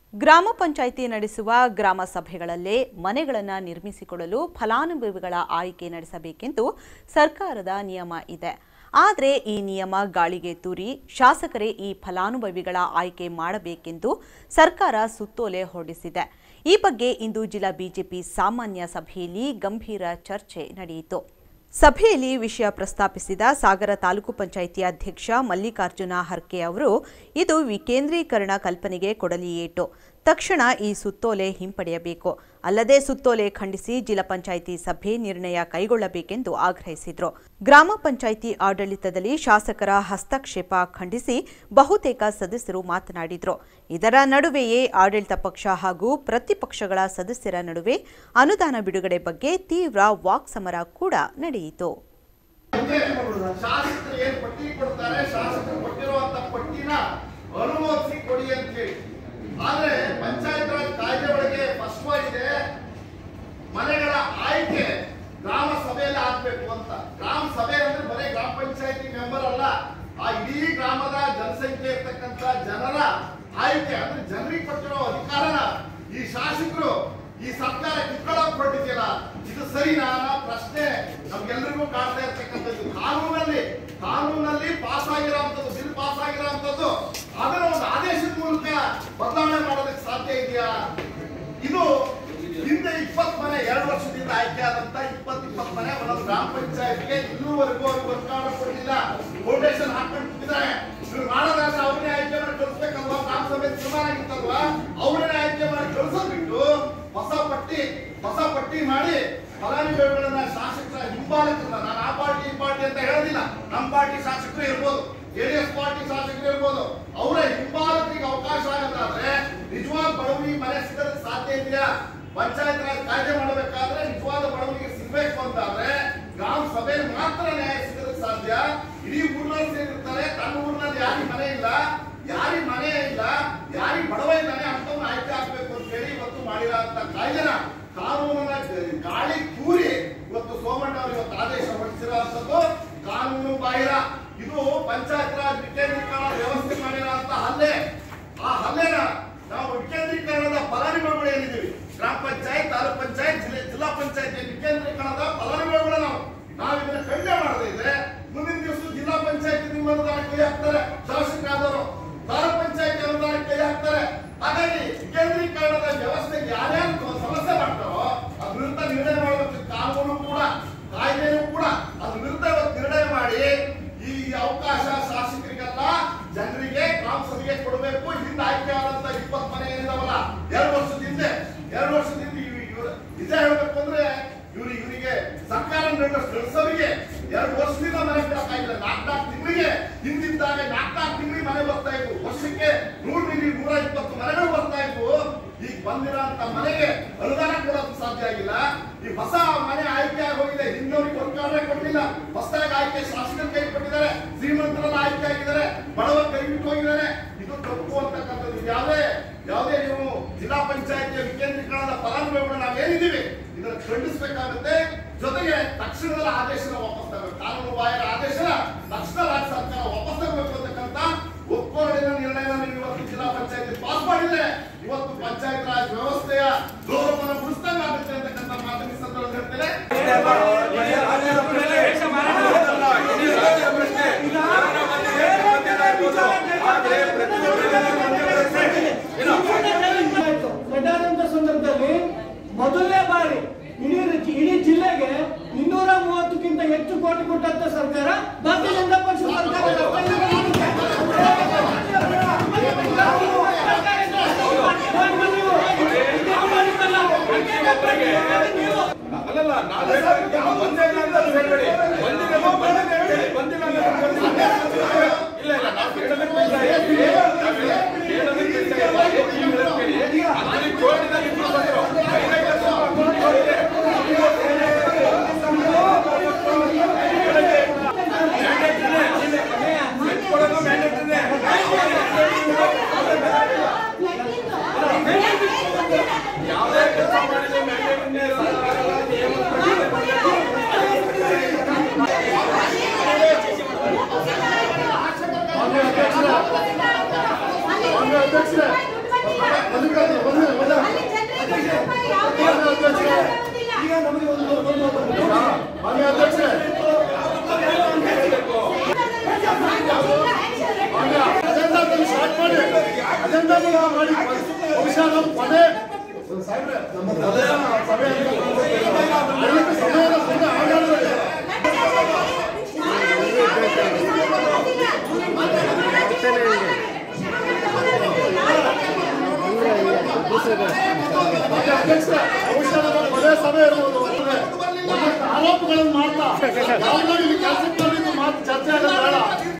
ಗ್ರಾಮ ಪಂಚಾಯಿತಿ ನಡೆಸುವ ಗ್ರಾಮ ಸಭೆಗಳಲ್ಲೇ ಮನೆಗಳನ್ನು ನಿರ್ಮಿಸಿಕೊಳ್ಳಲು ಫಲಾನುಭವಿಗಳ ಆಯ್ಕೆ ನಡೆಸಬೇಕೆಂದು ಸರ್ಕಾರದ ನಿಯಮ ಇದೆ ಆದರೆ ಈ ನಿಯಮ ಗಾಳಿಗೆ ತೂರಿ ಶಾಸಕರೇ ಈ ಫಲಾನುಭವಿಗಳ ಆಯ್ಕೆ ಮಾಡಬೇಕೆಂದು ಸರ್ಕಾರ ಸುತ್ತೋಲೆ ಹೊರಡಿಸಿದೆ ಈ ಬಗ್ಗೆ ಇಂದು ಜಿಲ್ಲಾ ಬಿಜೆಪಿ ಸಾಮಾನ್ಯ ಸಭೆಯಲ್ಲಿ ಗಂಭೀರ ಚರ್ಚೆ ನಡೆಯಿತು ಸಭೆಯಲ್ಲಿ ವಿಷಯ ಪ್ರಸ್ತಾಪಿಸಿದ ಸಾಗರ ತಾಲೂಕು ಪಂಚಾಯಿತಿ ಅಧ್ಯಕ್ಷ ಮಲ್ಲಿಕಾರ್ಜುನ ಹರ್ಕೆ ಅವರು ಇದು ವಿಕೇಂದ್ರೀಕರಣ ಕಲ್ಪನೆಗೆ ಕೊಡಲಿ ಏಟು ತಕ್ಷಣ ಈ ಸುತ್ತೋಲೆ ಹಿಂಪಡೆಯಬೇಕು ಅಲ್ಲದೆ ಸುತ್ತೋಲೆ ಖಂಡಿಸಿ ಜಿಲ್ಲಾ ಪಂಚಾಯಿತಿ ಸಭೆ ನಿರ್ಣಯ ಕೈಗೊಳ್ಳಬೇಕೆಂದು ಆಗ್ರಹಿಸಿದರು ಗ್ರಾಮ ಪಂಚಾಯಿತಿ ಆಡಳಿತದಲ್ಲಿ ಶಾಸಕರ ಹಸ್ತಕ್ಷೇಪ ಖಂಡಿಸಿ ಬಹುತೇಕ ಸದಸ್ಯರು ಮಾತನಾಡಿದರು ಇದರ ನಡುವೆಯೇ ಆಡಳಿತ ಪಕ್ಷ ಹಾಗೂ ಪ್ರತಿಪಕ್ಷಗಳ ಸದಸ್ಯರ ನಡುವೆ ಅನುದಾನ ಬಿಡುಗಡೆ ಬಗ್ಗೆ ತೀವ್ರ ವಾಕ್ಸಮರ ಕೂಡ ನಡೆಯಿತು ಶಾಸಕರು ಏನ್ ಪಟ್ಟಿ ಕೊಡ್ತಾರೆ ಶಾಸಕರು ಕೊಟ್ಟಿರುವಂತ ಪಟ್ಟಿನ ಅನುಮೋದಿಸಿ ಕೊಡಿ ಅಂತ ಹೇಳಿ ಆದ್ರೆ ಪಂಚಾಯತ್ ರಾಜ್ ಕಾಯ್ದೆ ಒಳಗೆ ಸ್ಪಷ್ಟವಾಗಿದೆ ಮನೆಗಳ ಆಯ್ಕೆ ಗ್ರಾಮ ಸಭೆಯಲ್ಲಿ ಆಗ್ಬೇಕು ಅಂತ ಗ್ರಾಮ ಸಭೆ ಅಂದ್ರೆ ಬರೀ ಗ್ರಾಮ ಪಂಚಾಯತಿ ಮೆಂಬರ್ ಅಲ್ಲ ಆ ಇಡೀ ಗ್ರಾಮದ ಜನಸಂಖ್ಯೆ ಇರ್ತಕ್ಕಂತ ಜನರ ಆಯ್ಕೆ ಅಂದ್ರೆ ಜನರಿಗೆ ಕೊಟ್ಟಿರೋ ಅಧಿಕಾರನ ಈ ಶಾಸಕರು ಈ ಸರ್ಕಾರ ಕಿತ್ಕೊಳ್ಳೋಕ್ ಹೊರಟಿದೆಯಲ್ಲ ಇದು ಸರಿನಾ ಅನ್ನೋ ಪ್ರಶ್ನೆ ನಮ್ಗೆಲ್ರಿಗೂ ಕಾಡ್ತಾ ಇರ್ತಕ್ಕಂಥದ್ದು ಕಾನೂನಲ್ಲಿ ಕಾನೂನಲ್ಲಿ ಪಾಸ್ ಆಗಿರೋಂಥದ್ದು ಬಿಲ್ ಪಾಸ್ ಆಗಿರೋಂಥದ್ದು ಅದನ್ನ ಒಂದು ಆದೇಶದ ಮೂಲಕ ಬದಲಾವಣೆ ಮಾಡೋದಕ್ಕೆ ಸಾಧ್ಯ ಇದೆಯಾ ಇದು ಹಿಂದೆ ಇಪ್ಪತ್ ಮನೆ ಎರಡು ವರ್ಷದಿಂದ ಆಯ್ಕೆ ಆದಂತ ಇಪ್ಪತ್ ಇಪ್ಪತ್ ಮನೆ ಒಂದೊಂದು ಗ್ರಾಮ ಪಂಚಾಯತ್ಗೆ ಇನ್ನೂವರೆಗೂ ಅವ್ರಿಗೆ ವರ್ಗಾವಣೆ ಕೊಡಲಿಲ್ಲ ಫೌಂಡೇಶನ್ ಹಾಕೊಂಡು ಕೂತಿದ್ದಾರೆ ಇವ್ರು ಮಾಡೋದಾದ್ರೆ ಅವ್ರನ್ನೇ ಆಯ್ಕೆ ಮಾಡಿ ಕಳಿಸ್ಬೇಕಲ್ವಾ ಗ್ರಾಮ ಸಭೆ ತೀರ್ಮಾನ ಆಗಿತ್ತಲ್ವಾ ಅವ್ರನ್ನೇ ಆಯ್ಕೆ ಮಾಡಿ ಕಳಿಸೋದ್ ಬಿಟ್ಟು ಹೊಸ ಪಟ್ಟಿ ಹೊಸ ಪಟ್ಟಿ ಮಾಡಿ ಫಲಾನುಭವಿಗಳನ್ನ ಶಾಸಕರ ಹಿಂಬಾಲಕರನ್ನ ನಾನು ಆ ಪಾರ್ಟಿ ಈ ಪಾರ್ಟಿ ಅಂತ ಹೇಳೋದಿಲ್ಲ ನಮ್ಮ ಪಾರ್ಟಿ ಶಾಸಕರು ಇರ್ಬೋದು ಜೆಡಿಎಸ್ ಪಾರ್ಟಿ ಶಾಸಕರು ಇರ್ಬೋದು ಅವರ ಹಿಂಬಾಲಕರಿಗೆ ಅವಕಾಶ ಆಗೋದಾದ್ರೆ ನಿಜವಾದ ಬಡವರಿಗೆ ಮನೆ ಸಿಗೋದಕ್ಕೆ ಸಾಧ್ಯ ಇದೆಯಾ ಪಂಚಾಯತ್ ರಾಜ್ ಕಾಯ್ದೆ ಮಾಡಬೇಕಾದ್ರೆ ನಿಜವಾದ ಬಡವರಿಗೆ ಸಿಗ್ಬೇಕು ಅಂತಾದ್ರೆ ಗ್ರಾಮ ಸಭೆ ಮಾತ್ರ ನ್ಯಾಯ ಸಿಗೋದಕ್ಕೆ ಸಾಧ್ಯ ಇಡೀ ಊರ್ನಲ್ಲಿ ಸೇರಿರ್ತಾರೆ ತನ್ನ ಊರಿನಲ್ಲಿ ಯಾರಿಗೆ ಮನೆ ಇಲ್ಲ ಯಾರಿಗೆ ಮನೆ ಇಲ್ಲ ಯಾರಿಗೆ ಬಡವ ಇದ್ದಾನೆ ಅಂತವ್ನ ಆಯ್ಕೆ ಆಗ್ಬೇಕು ಅಂತ ಹೇಳಿ ಇವತ್ತು ಮಾಡಿರೋ ಅಂತ ಕಾಯ್ದೆನ ಕಾನೂನನ್ನ ಗಾಳಿ ತೂರಿ ಇವತ್ತು ಸೋಮಣ್ಣ ಅವರು ಇವತ್ತು ಆದೇಶ ಹೊರಡಿಸಿರೋ ಅಂತದ್ದು ಕಾನೂನು ಬಾಹಿರ ಇದು ಪಂಚಾಯತ್ ರಾಜ್ ವಿಕೇಂದ್ರೀಕರಣ ವ್ಯವಸ್ಥೆ ಮಾಡಿರೋ ಅಂತ ಹಲ್ಲೆ ಆ ಹಲ್ಲೆನ ನಾವು ವಿಕೇಂದ್ರೀಕರಣದ ಫಲಾನುಭವಿಗಳು ಏನಿದ್ದೀವಿ ಗ್ರಾಮ ಪಂಚಾಯತ್ ತಾಲೂಕ್ ಪಂಚಾಯತ್ ಜಿಲ್ಲೆ ಜಿಲ್ಲಾ ಪಂಚಾಯತ್ ವಿಕೇಂದ್ರೀಕರಣದ ಫಲಾನುಭವಿಗಳು ನಾವು ನಾವು ಇದನ್ನ ಖಂಡನೆ ಮಾಡದೇ ಇದ್ರೆ ಮುಂದಿನ ದಿವಸ ಜಿಲ್ಲಾ ಪಂಚಾಯತ್ ನಿಮ್ಮ ಅನುದಾನ ಕೈ ಹಾಕ್ತಾರೆ ಶಾಸಕರಾದವರು ತಾಲೂಕ್ ಪಂಚಾಯತ್ ಅನುದಾನ ಕೈ ಹಾಕ್ತಾರೆ ಹಾಗಾಗಿ ವಿಕೇಂದ್ರೀಕರಣದ ವ್ಯವಸ್ಥೆಗೆ ಯಾರ್ಯಾರು ಸಮಸ್ಯೆ ಮಾಡ್ತಾರೋ ಅದ್ರ ವಿರುದ್ಧ ನಿರ್ಣಯ ಮಾಡಬೇಕು ಕಾನೂನು ಕೂಡ ಕಾಯ್ದೆನೂ ಕೂಡ ಅದ್ರ ವಿರುದ್ಧ ಇವತ್ತು ನಿರ್ಣಯ ಮಾಡಿ ಈ ಅವಕಾಶ ಶಾಸಕರಿಗೆಲ್ಲ ಜನರಿಗೆ ಗ್ರಾಮ ಸಭೆಗೆ ಕೊಡಬೇಕು ಇದರಿಂದ ಆಯ್ಕೆ ಆದಂತ ಇಪ್ಪತ್ ಮನೆ ಏನಿದಾವಲ್ಲ ಎರಡು ವರ್ಷದ ಹಿಂದೆ ಎರಡು ವರ್ಷದ ಹಿಂದೆ ಇವ್- ಇವ್ರು ನಿಜ ಹೇಳ್ಬೇಕು ಅಂದ್ರೆ ಇವ್ರು ಇವರಿಗೆ ಸರ್ಕಾರ ನಡೆಸೋರಿಗೆ ಎರಡು ವರ್ಷದಿಂದ ಮನೆ ಕೊಡಕ್ಕಾಗಿಲ್ಲ ನಾಲ್ಕು ನಾಲ್ಕು ತಿಂಗಳಿಗೆ ಹಿಂದಿದ್ದಾಗ ನಾಲ್ಕು ನಾಲ್ಕು ತಿಂಗಳಿಗೆ ಮನೆ ಬರ್ತಾ ಇದ್ವು ವರ್ಷಕ್ಕೆ ನೂರು ಮಿಲಿ ನೂರ ಇಪ್ಪತ್ತು ಮನೆಗಳು ಬರ್ತಾ ಇದ್ವು ಈಗ ಬಂದಿರೋಂತ ಮನೆಗೆ ಅನುದಾನ ಕೊಡೋಕೆ ಸಾಧ್ಯ ಆಗಿಲ್ಲ ಈ ಹೊಸ ಮನೆ ಆಯ್ಕೆ ಆಗೋಗಿದೆ ಹಿಂದವರಿಗೆ ವರ್ಗಾವಣೆ ಕೊಟ್ಟಿಲ್ಲ ಹೊಸದಾಗಿ ಆಯ್ಕೆ ಶಾಸಕರ ಕೈ ಕೊಟ್ಟಿದ್ದಾರೆ ಶ್ರೀಮಂತರೆಲ್ಲ ಆಯ್ಕೆ ಆಗಿದ್ದಾರೆ ಬಡವ ಕೈ ಬಿಟ್ಟು ಹೋಗಿದ್ದಾರೆ ಇದು ತಪ್ಪು ಅಂತಕ್ಕಂಥದ್ದು ಇದು ಯಾವುದೇ ಯಾವುದೇ ನೀವು ಜಿಲ್ಲಾ ಪಂಚಾಯತಿಯ ವಿಕೇಂದ್ರೀಕರಣದ ಫಲಾನುಭವಿಗಳು ನಾವು ಏನಿದ್ದೀವಿ ಇದನ್ನು ಖಂಡಿಸಬೇಕಾಗುತ್ತೆ ಜೊತೆಗೆ ತಕ್ಷಣದ ಆದೇಶನ ವಾಪಸ್ ತಗಬೇಕು ಕಾನೂನು ಬಾಹಿರ ಆದೇಶನ ತಕ್ಷಣ ರಾಜ್ಯ ಸರ್ಕಾರ ವಾಪಸ್ ತಗಬೇಕು ಅಂತಕ್ಕಂಥ ಒಕ್ಕೊರಡಿನ ನಿರ್ಣಯನ ನೀವು ಇವತ್ತು ಜಿಲ್ಲಾ ಪಂಚಾಯತಿ ಪಾಸ್ ಮಾಡಿದ್ರೆ ಇವತ್ತು ಪಂಚಾಯತ್ ರಾಜ್ ವ್ಯವಸ್ಥೆಯ ಗೌರವವನ್ನು ಉಳಿಸ್ದಂಗ ಆಗುತ್ತೆ ಅಂತಕ್ಕಂಥ ಮಾತನ್ನ ಈ ಸಂದರ್ಭದಲ್ಲಿ ಹೇಳ್ತೇನೆ ಕಡ್ಡಾಯದಂತ ಸಂದರ್ಭದಲ್ಲಿ ಮೊದಲನೇ ಬಾರಿ ಇಡೀ ಇಡೀ ಜಿಲ್ಲೆಗೆ ಇನ್ನೂರ ಮೂವತ್ತಕ್ಕಿಂತ ಹೆಚ್ಚು ಕೋಟಿ ಕೊಟ್ಟಂತ ಸರ್ಕಾರ ಭಾರತೀಯ ಜನತಾ ಪಕ್ಷ ಸರ್ಕಾರ ಅಲ್ಲಲ್ಲ ನಾನು ಹೇಳೋದಕ್ಕೆ ಒಂದೇ ಇಲ್ಲ ಅಂತ ಹೇಳ್ಬೇಡಿ ಒಂದಿನ ಬಂದಿಲ್ಲ ಹೇಳಿ ಬಂದಿಲ್ಲ ಅಂತ ಹೇಳಿ. ಇಲ್ಲ ಇಲ್ಲ ನಾವು ಕೇಳೋದಕ್ಕೆ ಇಲ್ಲ. ನಾವು ಕೇಳೋದಕ್ಕೆ ಇಲ್ಲ. ನೀವು ಹೇಳಬೇಡಿ. ಅಲ್ಲಿ ಕೋರ್ಟಿನಾಗ ಇಬ್ರು ಬಂದ್ರು. ಐದೈದು ಲಕ್ಷ ಅಕೌಂಟ್ ಹೋಗಿದೆ. ಖಂಡನೆ ಮಾಡಿ ಬಹುಶಃ ನಮ್ಮ ಕೊನೆ ಸಾಹೇಬ್ರೆ, ನಮ್ಮ ಕೊನೆಯ ಸಭೆ ಅಂತ ದಯವಿಟ್ಟು ಸಮಯದ ಮುಂದೆ ಆಡಳಿತ ಅಧ್ಯಕ್ಷ ಬಹುಶಃ ನಮ್ಮ ಕೊನೆ ಸಭೆ ಇರುವುದು ಒಂದಷ್ಟು ಆರೋಪಗಳನ್ನು ಮಾಡ್ತಾ ಯಾವುದೋ ಇಲ್ಲಿ ಕೆಲಸಕ್ಕೆ ಬಂದಿದ್ದು ಮಾತು ಚರ್ಚೆ ಆಗೋದು ಬೇಡ